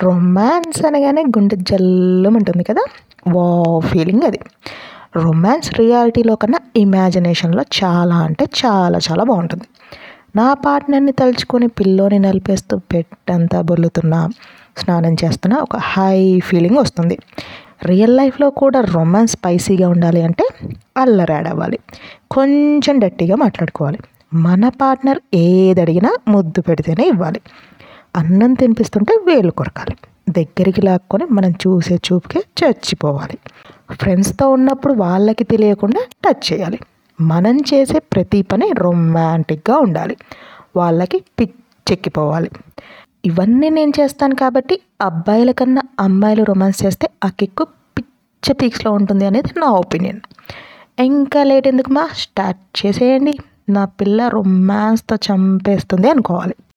romance అనగానే గుండె జల్లుమంటుంది కదా వా ఫీలింగ్ అది రొమాన్స్ రియాలిటీలో కన్నా ఇమాజినేషన్లో చాలా అంటే చాలా చాలా బాగుంటుంది నా పార్ట్నర్ని తలుచుకొని పిల్లోని నలిపేస్తూ పెట్టంతా బొల్లుతున్నా స్నానం చేస్తున్నా ఒక హై ఫీలింగ్ వస్తుంది రియల్ లైఫ్లో కూడా రొమాన్స్ స్పైసీగా ఉండాలి అంటే అల్లరి యాడ్ అవ్వాలి కొంచెం గట్టిగా మాట్లాడుకోవాలి మన పార్ట్నర్ ఏది అడిగినా ముద్దు పెడితేనే ఇవ్వాలి అన్నం తినిపిస్తుంటే వేలు కొరకాలి దగ్గరికి లాక్కొని మనం చూసే చూపుకే చచ్చిపోవాలి ఫ్రెండ్స్తో ఉన్నప్పుడు వాళ్ళకి తెలియకుండా టచ్ చేయాలి మనం చేసే ప్రతి పని రొమాంటిక్గా ఉండాలి వాళ్ళకి పిచ్చెక్కిపోవాలి ఇవన్నీ నేను చేస్తాను కాబట్టి అబ్బాయిల కన్నా అమ్మాయిలు రొమాన్స్ చేస్తే ఆ కిక్కు పిచ్చ పీక్స్లో ఉంటుంది అనేది నా ఒపీనియన్ ఇంకా లేట్ ఎందుకు మా స్టార్ట్ చేసేయండి నా పిల్ల రొమాన్స్తో చంపేస్తుంది అనుకోవాలి